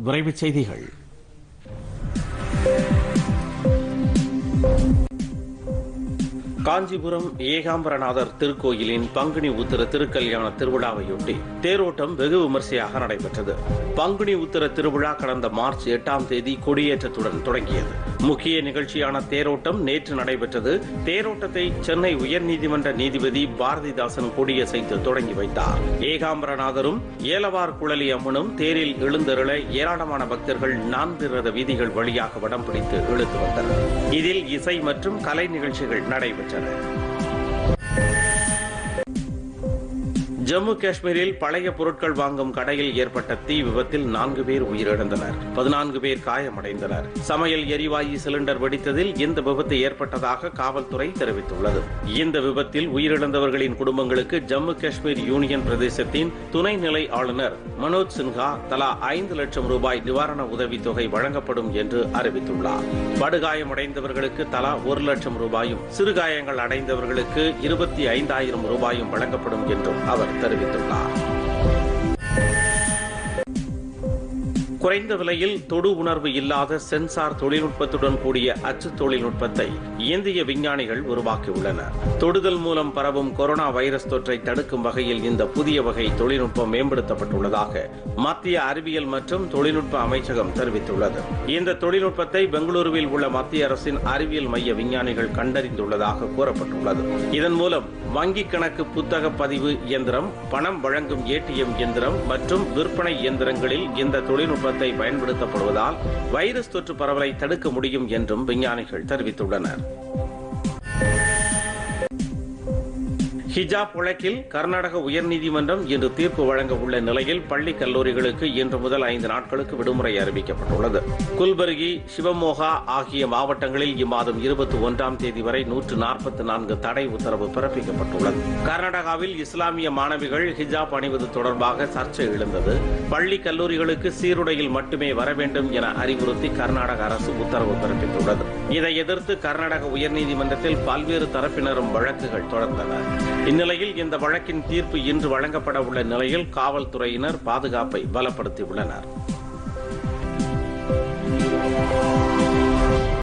விரைவுச் செய்திகள் காஞ்சிபுரம் ஏகாம்பரநாதர் திருக்கோயிலின் பங்குனி உத்திர திருக்கல்யாண திருவிழாவையொட்டி தேரோட்டம் வெகு விமர்சையாக நடைபெற்றது பங்குனி உத்திர திருவிழா கடந்த மார்ச் எட்டாம் தேதி கொடியேற்றத்துடன் தொடங்கியது முக்கிய நிகழ்ச்சியான தேரோட்டம் நேற்று நடைபெற்றது தேரோட்டத்தை சென்னை உயர்நீதிமன்ற நீதிபதி பாரதிதாசன் கொடியசைத்து தொடங்கி வைத்தார் ஏகாம்பரநாதரும் ஏலவார் குழலி அம்மனும் தேரில் எழுந்தருள ஏராளமான பக்தர்கள் நான்கு ரத வீதிகள் வழியாக வடம் பிடித்து இழுத்து வந்தனர் இதில் இசை மற்றும் கலை நிகழ்ச்சிகள் நடைபெற்றன ஜம்மு காஷ்மீரில் பழைய பொருட்கள் வாங்கும் கடையில் ஏற்பட்ட தீ விபத்தில் நான்கு பேர் உயிரிழந்தனர் பதினான்கு பேர் காயமடைந்தனர் சமையல் எரிவாயு சிலிண்டர் வெடித்ததில் இந்த விபத்து ஏற்பட்டதாக காவல்துறை தெரிவித்துள்ளது இந்த விபத்தில் உயிரிழந்தவர்களின் குடும்பங்களுக்கு ஜம்மு காஷ்மீர் யூனியன் பிரதேசத்தின் துணைநிலை ஆளுநர் மனோஜ் சின்ஹா தலா ஐந்து லட்சம் ரூபாய் நிவாரண உதவித்தொகை வழங்கப்படும் என்று அறிவித்துள்ளார் படுகாயமடைந்தவர்களுக்கு தலா ஒரு லட்சம் ரூபாயும் சிறுகாயங்கள் அடைந்தவர்களுக்கு இருபத்தி ஐந்தாயிரம் ரூபாயும் வழங்கப்படும் என்றும் அவர் தெரிவித்துள்ளார் குறைந்த விலையில் தொடு உணர்வு இல்லாத சென்சார் தொழில்நுட்பத்துடன் கூடிய அச்சு தொழில்நுட்பத்தை இந்திய விஞ்ஞானிகள் உருவாக்கியுள்ளனர் தொடுதல் மூலம் பரவும் கொரோனா வைரஸ் தொற்றை தடுக்கும் வகையில் இந்த புதிய வகை தொழில்நுட்பம் மேம்படுத்தப்பட்டுள்ளதாக மத்திய அறிவியல் மற்றும் தொழில்நுட்ப அமைச்சகம் தெரிவித்துள்ளது இந்த தொழில்நுட்பத்தை பெங்களூருவில் உள்ள மத்திய அரசின் அறிவியல் மைய விஞ்ஞானிகள் கண்டறிந்துள்ளதாக கூறப்பட்டுள்ளது இதன் மூலம் வங்கி கணக்கு புத்தக பதிவு இயந்திரம் பணம் வழங்கும் ஏடிஎம் இயந்திரம் மற்றும் விற்பனை இயந்திரங்களில் இந்த தொழில்நுட்பத்தை பயன்படுத்தப்படுவதால் வைரஸ் தொற்று பரவலை தடுக்க முடியும் என்றும் விஞ்ஞானிகள் தெரிவித்துள்ளனர் ஹிஜாப் வழக்கில் கர்நாடக உயர்நீதிமன்றம் இன்று தீர்ப்பு வழங்க உள்ள நிலையில் பள்ளி கல்லூரிகளுக்கு இன்று முதல் ஐந்து நாட்களுக்கு விடுமுறை அறிவிக்கப்பட்டுள்ளது குல்பர்கி சிவமோகா ஆகிய மாவட்டங்களில் இம்மாதம் இருபத்தி ஒன்றாம் தேதி வரை நூற்று நாற்பத்தி நான்கு தடை உத்தரவு பிறப்பிக்கப்பட்டுள்ளது கர்நாடகாவில் இஸ்லாமிய மாணவிகள் ஹிஜாப் அணிவது தொடர்பாக சர்ச்சை எழுந்தது பள்ளி கல்லூரிகளுக்கு சீருடையில் மட்டுமே வர வேண்டும் என அறிவுறுத்தி கர்நாடக அரசு உத்தரவு பிறப்பித்துள்ளது இதை எதிர்த்து கர்நாடக உயர்நீதிமன்றத்தில் பல்வேறு தரப்பினரும் வழக்குகள் தொடர்ந்தனர் இந்நிலையில் இந்த வழக்கின் தீர்ப்பு இன்று வழங்கப்பட உள்ள நிலையில் காவல்துறையினர் பாதுகாப்பை பலப்படுத்தியுள்ளனர்